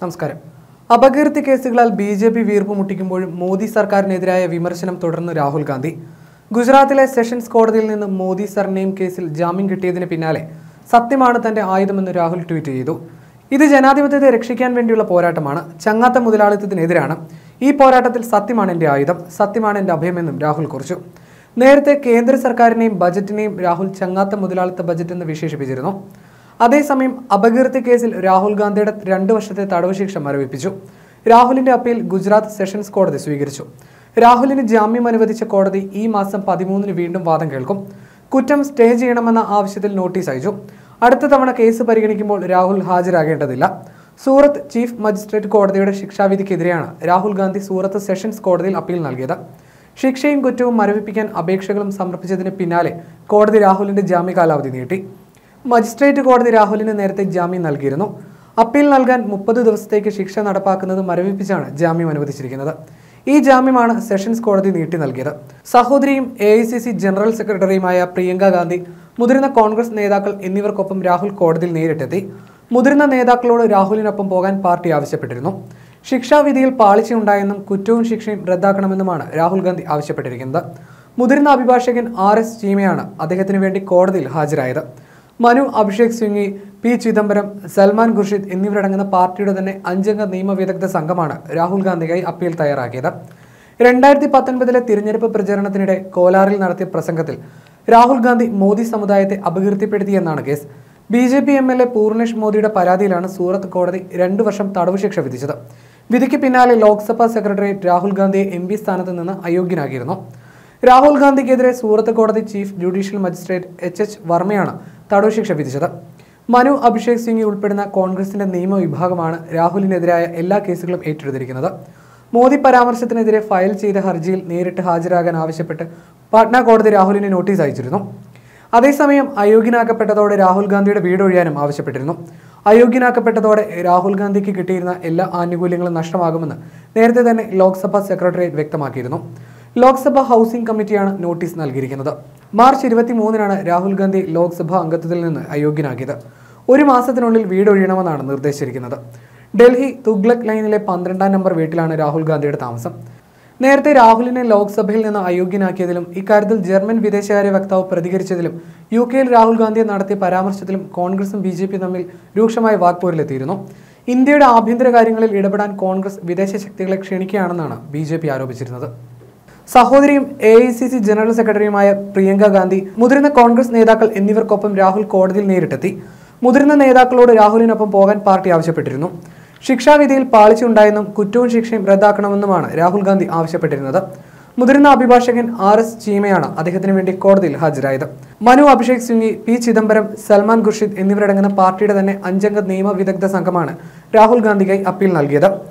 നമസ്കാരം അപകീർത്തി കേസുകളാൽ ബി ജെ പി വീർപ്പ് മുട്ടിക്കുമ്പോഴും മോദി സർക്കാരിനെതിരായ വിമർശനം തുടർന്ന് രാഹുൽ ഗാന്ധി ഗുജറാത്തിലെ സെഷൻസ് കോടതിയിൽ നിന്ന് മോദി സർനെയിം കേസിൽ ജാമ്യം കിട്ടിയതിന് പിന്നാലെ സത്യമാണ് തന്റെ ആയുധമെന്ന് രാഹുൽ ട്വീറ്റ് ചെയ്തു ഇത് ജനാധിപത്യത്തെ രക്ഷിക്കാൻ വേണ്ടിയുള്ള പോരാട്ടമാണ് ചങ്ങാത്ത മുതലാളിത്തത്തിനെതിരാണ് ഈ പോരാട്ടത്തിൽ സത്യമാണ് എന്റെ ആയുധം സത്യമാണ് എന്റെ അഭയമെന്നും രാഹുൽ കുറിച്ചു നേരത്തെ കേന്ദ്ര സർക്കാരിനെയും ബജറ്റിനെയും രാഹുൽ ചങ്ങാത്ത മുതലാളിത്ത ബജറ്റ് എന്ന് വിശേഷിപ്പിച്ചിരുന്നു അതേസമയം അപകീർത്തി കേസിൽ രാഹുൽ ഗാന്ധിയുടെ രണ്ട് വർഷത്തെ തടവ് ശിക്ഷ മരവിപ്പിച്ചു രാഹുലിന്റെ അപ്പീൽ ഗുജറാത്ത് സെഷൻസ് കോടതി സ്വീകരിച്ചു രാഹുലിന് ജാമ്യം അനുവദിച്ച കോടതി ഈ മാസം പതിമൂന്നിന് വീണ്ടും വാദം കേൾക്കും കുറ്റം സ്റ്റേ ചെയ്യണമെന്ന ആവശ്യത്തിൽ നോട്ടീസ് അയച്ചു അടുത്ത തവണ കേസ് പരിഗണിക്കുമ്പോൾ രാഹുൽ ഹാജരാകേണ്ടതില്ല സൂറത്ത് ചീഫ് മജിസ്ട്രേറ്റ് കോടതിയുടെ ശിക്ഷാവിധിക്കെതിരെയാണ് രാഹുൽ ഗാന്ധി സൂറത്ത് സെഷൻസ് കോടതിയിൽ അപ്പീൽ നൽകിയത് ശിക്ഷയും കുറ്റവും മരവിപ്പിക്കാൻ അപേക്ഷകളും സമർപ്പിച്ചതിന് പിന്നാലെ കോടതി രാഹുലിന്റെ ജാമ്യ കാലാവധി നീട്ടി മജിസ്ട്രേറ്റ് കോടതി രാഹുലിന് നേരത്തെ ജാമ്യം നൽകിയിരുന്നു അപ്പീൽ നൽകാൻ മുപ്പത് ദിവസത്തേക്ക് ശിക്ഷ നടപ്പാക്കുന്നത് മരവിപ്പിച്ചാണ് ജാമ്യം അനുവദിച്ചിരിക്കുന്നത് ഈ ജാമ്യമാണ് സെഷൻസ് കോടതി നീട്ടി നൽകിയത് സഹോദരിയും എ ജനറൽ സെക്രട്ടറിയുമായ പ്രിയങ്ക ഗാന്ധി മുതിർന്ന കോൺഗ്രസ് നേതാക്കൾ എന്നിവർക്കൊപ്പം രാഹുൽ കോടതിയിൽ നേരിട്ടെത്തി മുതിർന്ന നേതാക്കളോട് രാഹുലിനൊപ്പം പോകാൻ പാർട്ടി ആവശ്യപ്പെട്ടിരുന്നു ശിക്ഷാവിധിയിൽ പാളിച്ചയുണ്ടായെന്നും കുറ്റവും ശിക്ഷയും റദ്ദാക്കണമെന്നുമാണ് രാഹുൽ ഗാന്ധി ആവശ്യപ്പെട്ടിരിക്കുന്നത് മുതിർന്ന അഭിഭാഷകൻ ആർ എസ് ചീമയാണ് അദ്ദേഹത്തിന് വേണ്ടി കോടതിയിൽ ഹാജരായത് മനു അഭിഷേക് സിംഗി പി ചിദംബരം സൽമാൻ ഖുർഷിദ് എന്നിവരടങ്ങുന്ന പാർട്ടിയുടെ തന്നെ അഞ്ചംഗ നിയമവിദഗ്ധ സംഘമാണ് രാഹുൽ ഗാന്ധിക്കായി അപ്പീൽ തയ്യാറാക്കിയത് രണ്ടായിരത്തി പത്തൊൻപതിലെ തിരഞ്ഞെടുപ്പ് പ്രചരണത്തിനിടെ കോലാറിൽ നടത്തിയ പ്രസംഗത്തിൽ രാഹുൽ ഗാന്ധി മോദി സമുദായത്തെ അപകീർത്തിപ്പെടുത്തിയെന്നാണ് case B J P M L A Purnesh മോദിയുടെ പരാതിയിലാണ് സൂറത്ത് കോടതി രണ്ടു വർഷം തടവ് ശിക്ഷ വിധിച്ചത് വിധിക്ക് പിന്നാലെ ലോക്സഭാ സെക്രട്ടേറിയറ്റ് രാഹുൽ ഗാന്ധിയെ എം പി സ്ഥാനത്ത് നിന്ന് അയോഗ്യനാക്കിയിരുന്നു രാഹുൽ ഗാന്ധിക്കെതിരെ സൂറത്ത് കോടതി chief judicial magistrate H H വർമ്മയാണ് തടവ് ശിക്ഷ വിധിച്ചത് മനു അഭിഷേക് സിംഗ് ഉൾപ്പെടുന്ന കോൺഗ്രസിന്റെ നിയമവിഭാഗമാണ് രാഹുലിനെതിരായ എല്ലാ കേസുകളും ഏറ്റെടുത്തിരിക്കുന്നത് മോദി പരാമർശത്തിനെതിരെ ഫയൽ ചെയ്ത ഹർജിയിൽ നേരിട്ട് ഹാജരാകാൻ ആവശ്യപ്പെട്ട് പാട്ന കോടതി രാഹുലിന് നോട്ടീസ് അയച്ചിരുന്നു അതേസമയം അയോഗ്യനാക്കപ്പെട്ടതോടെ രാഹുൽ ഗാന്ധിയുടെ വീടൊഴിയാനും ആവശ്യപ്പെട്ടിരുന്നു അയോഗ്യനാക്കപ്പെട്ടതോടെ രാഹുൽ ഗാന്ധിക്ക് കിട്ടിയിരുന്ന എല്ലാ ആനുകൂല്യങ്ങളും നഷ്ടമാകുമെന്ന് നേരത്തെ തന്നെ ലോക്സഭാ സെക്രട്ടേറിയറ്റ് വ്യക്തമാക്കിയിരുന്നു ലോക്സഭ ഹൗസിംഗ് കമ്മിറ്റിയാണ് നോട്ടീസ് നൽകിയിരിക്കുന്നത് മാർച്ച് ഇരുപത്തി മൂന്നിനാണ് രാഹുൽ ഗാന്ധി ലോക്സഭാ അംഗത്വത്തിൽ നിന്ന് അയോഗ്യനാക്കിയത് ഒരു മാസത്തിനുള്ളിൽ വീടൊഴിയണമെന്നാണ് നിർദ്ദേശിച്ചിരിക്കുന്നത് ഡൽഹി തുഗ്ലക് ലൈനിലെ പന്ത്രണ്ടാം നമ്പർ വീട്ടിലാണ് രാഹുൽ ഗാന്ധിയുടെ താമസം നേരത്തെ രാഹുലിനെ ലോക്സഭയിൽ നിന്ന് അയോഗ്യനാക്കിയതിലും ഇക്കാര്യത്തിൽ ജർമ്മൻ വിദേശകാര്യ വക്താവ് പ്രതികരിച്ചതിലും യു കെയിൽ രാഹുൽ ഗാന്ധി നടത്തിയ പരാമർശത്തിലും കോൺഗ്രസും ബി ജെ പി തമ്മിൽ രൂക്ഷമായ വാക്പോരിലെത്തിയിരുന്നു ഇന്ത്യയുടെ ആഭ്യന്തര കാര്യങ്ങളിൽ ഇടപെടാൻ കോൺഗ്രസ് വിദേശ ശക്തികളെ ക്ഷണിക്കുകയാണെന്നാണ് ബി ജെ പി ആരോപിച്ചിരുന്നത് സഹോദരിയും A I C C general സെക്രട്ടറിയുമായ പ്രിയങ്ക ഗാന്ധി മുതിർന്ന കോൺഗ്രസ് നേതാക്കൾ എന്നിവർക്കൊപ്പം രാഹുൽ കോടതിയിൽ നേരിട്ടെത്തി മുതിർന്ന നേതാക്കളോട് രാഹുലിനൊപ്പം പോകാൻ പാർട്ടി ആവശ്യപ്പെട്ടിരുന്നു ശിക്ഷാവിധിയിൽ പാളിച്ചുണ്ടായെന്നും കുറ്റവും ശിക്ഷയും റദ്ദാക്കണമെന്നുമാണ് രാഹുൽ ഗാന്ധി ആവശ്യപ്പെട്ടിരുന്നത് മുതിർന്ന അഭിഭാഷകൻ ആർ എസ് ചീമയാണ് അദ്ദേഹത്തിന് വേണ്ടി കോടതിയിൽ ഹാജരായത് മനു അഭിഷേക് സിംഗി പി ചിദംബരം സൽമാൻ ഖുർഷിദ് എന്നിവരടങ്ങുന്ന പാർട്ടിയുടെ തന്നെ അഞ്ചംഗ നിയമ വിദഗ്ധ സംഘമാണ് രാഹുൽ ഗാന്ധിക്കായി അപ്പീൽ നൽകിയത്